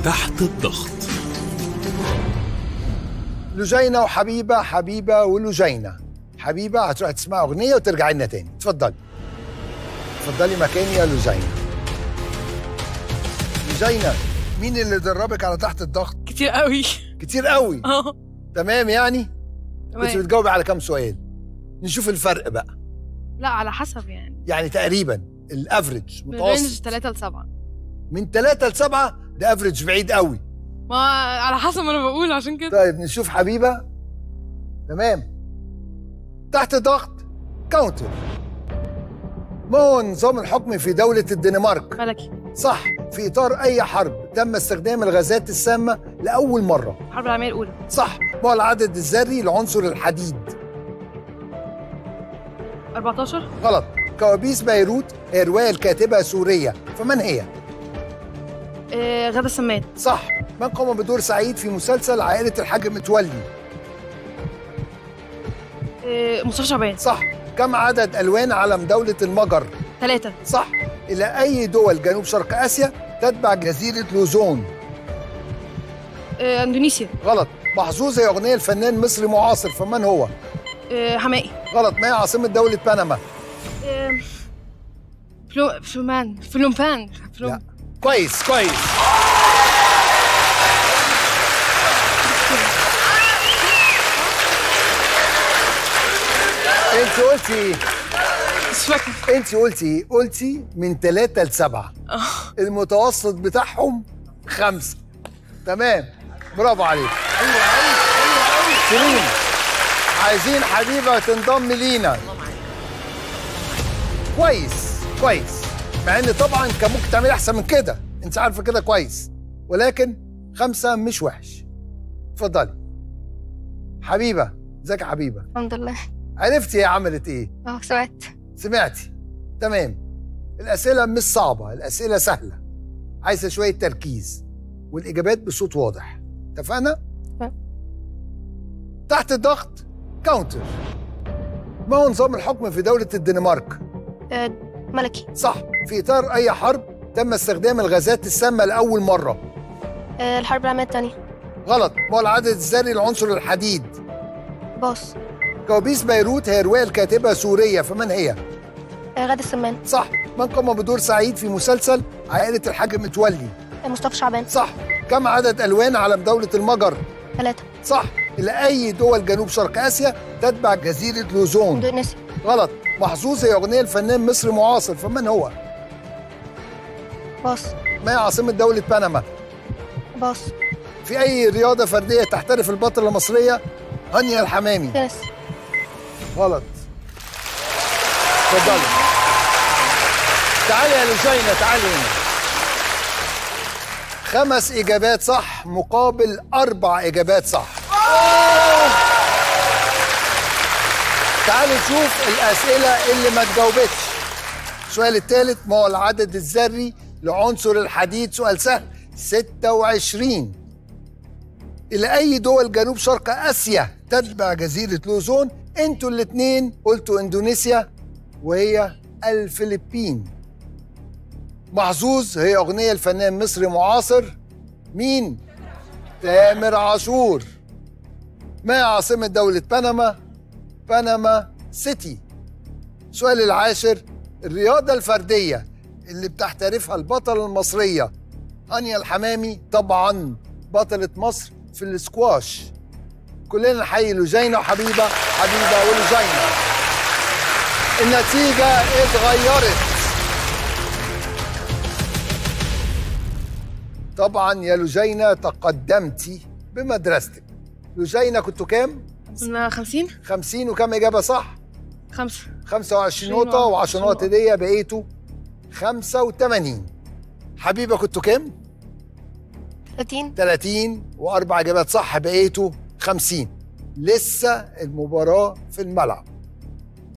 تحت الضغط لجينة وحبيبة حبيبة ولجينة حبيبة هتروح تسمع أغنية وترجعي لنا تاني اتفضلي اتفضلي مكاني يا لجينة لجينة مين اللي دربك على تحت الضغط؟ كتير قوي كتير قوي اه تمام يعني؟ كنت تمام. بتجاوبي على كام سؤال؟ نشوف الفرق بقى لا على حسب يعني يعني تقريبا الافريج من رينج متوسط 3 ل 7 من 3 ل 7 ده افريج بعيد قوي ما على حسب ما انا بقول عشان كده طيب نشوف حبيبه تمام تحت ضغط كاونتر ما هو نظام الحكم في دولة الدنمارك؟ ملكي صح في إطار أي حرب تم استخدام الغازات السامة لأول مرة الحرب العالميه الاولى صح ما هو العدد الذري لعنصر الحديد 14 غلط كوابيس بيروت هي رواية الكاتبة سورية فمن هي؟ آه غدا السمان صح من قام بدور سعيد في مسلسل عائلة الحاج متولي آه مصطفى شعبان صح كم عدد ألوان علم دولة المجر؟ ثلاثة صح إلى أي دول جنوب شرق آسيا تتبع جزيرة لوزون؟ آه اندونيسيا غلط محظوظ هي أغنية الفنان مصري معاصر فمن هو؟ آه حمائي غلط ما هي عاصمة دولة بنما؟ آه فلو فلومان فلومفان فلوم لا كويس كويس انت قلتي ايه؟ مش فاكرة انت قلتي ايه؟ قلتي من ثلاثة لسبعة المتوسط بتاعهم خمسة تمام برافو عليك ايوه ايوه ايوه ايوه شيرين عايزين حبيبة تنضم لينا كويس كويس مع ان طبعا كان ممكن تعملي احسن من كده انت عارفه كده كويس ولكن خمسة مش وحش اتفضلي حبيبة ازيك يا حبيبة الحمد لله عرفتي هي عملت ايه اه سمعت سمعتي تمام الأسئلة مش صعبة الأسئلة سهلة عايزة شوية تركيز والإجابات بصوت واضح اتفقنا؟ تمام. تحت الضغط كاونتر ما هو نظام الحكم في دولة الدنمارك؟ آه ملكي صح في إطار أي حرب تم استخدام الغازات السامة لأول مرة آه الحرب العالمية الثانية غلط ما هو العدد الذري لعنصر الحديد باص كوابيس بيروت هي رواية الكاتبة سورية فمن هي؟ آه غدا السمان صح من قام بدور سعيد في مسلسل عائلة الحاج متولي آه مصطفى شعبان صح كم عدد ألوان علم دولة المجر؟ ثلاثة صح إلى أي دول جنوب شرق آسيا تتبع جزيرة لوزون؟ اندونيسيا غلط محظوظ هي أغنية الفنان مصري معاصر فمن هو؟ باص ما هي عاصمة دولة بنما؟ باص في أي رياضة فردية تحترف البطلة المصرية هانيا الحمامي؟ تنس غلط اتفضلي تعالي يا لجينة تعالي هنا خمس إجابات صح مقابل أربع إجابات صح تعالي نشوف الأسئلة اللي ما تجاوبتش السؤال الثالث ما هو العدد الذري لعنصر الحديد سؤال سهل 26 إلى أي دول جنوب شرق آسيا تتبع جزيرة لوزون؟ أنتوا الاتنين قلتوا إندونيسيا وهي الفلبين. محظوظ هي أغنية الفنان مصري معاصر مين؟ تامر عاشور. ما هي عاصمة دولة بنما؟ بنما سيتي. السؤال العاشر الرياضة الفردية اللي بتحترفها البطلة المصرية هانيا الحمامي طبعا بطلة مصر في السكواش كلنا نحيي لجينة وحبيبة حبيبة ولجينة النتيجة اتغيرت طبعا يا لجينة تقدمتي بمدرستك لجينة كنتوا كام؟ كنا 50 50 وكم إجابة صح؟ خمسة 25 نقطة و10 نقط هدية بقيتوا 85 حبيبة كنتوا كام؟ 30 30 واربع اجابات صح بقيتوا 50 لسه المباراه في الملعب